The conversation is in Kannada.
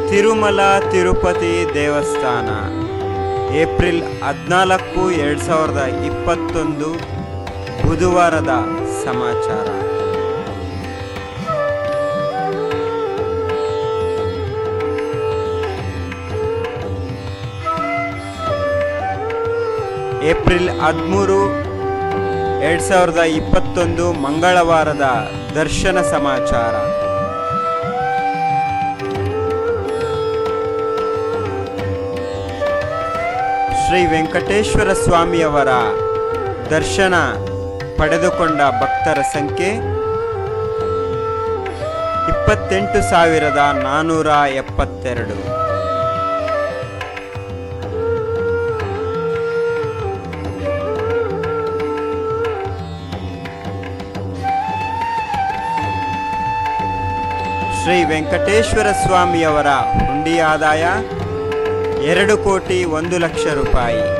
ತಿರುಮಲ ತಿರುಪತಿ ದೇವಸ್ಥಾನ ಏಪ್ರಿಲ್ ಹದಿನಾಲ್ಕು ಎರಡು ಸಾವಿರದ ಇಪ್ಪತ್ತೊಂದು ಬುಧವಾರದ ಸಮಾಚಾರ ಏಪ್ರಿಲ್ ಹದಿಮೂರು ಎರಡು ಸಾವಿರದ ಇಪ್ಪತ್ತೊಂದು ಮಂಗಳವಾರದ ದರ್ಶನ ಸಮಾಚಾರ ಶ್ರೀ ವೆಂಕಟೇಶ್ವರ ಸ್ವಾಮಿಯವರ ದರ್ಶನ ಪಡೆದುಕೊಂಡ ಭಕ್ತರ ಸಂಖ್ಯೆ ಇಪ್ಪತ್ತೆಂಟು ಸಾವಿರದ ನಾನ್ನೂರ ಎಪ್ಪತ್ತೆರಡು ಶ್ರೀ ವೆಂಕಟೇಶ್ವರ ಸ್ವಾಮಿಯವರ ಹುಂಡಿ ಆದಾಯ ಎರಡು ಕೋಟಿ ಒಂದು ಲಕ್ಷ ರೂಪಾಯಿ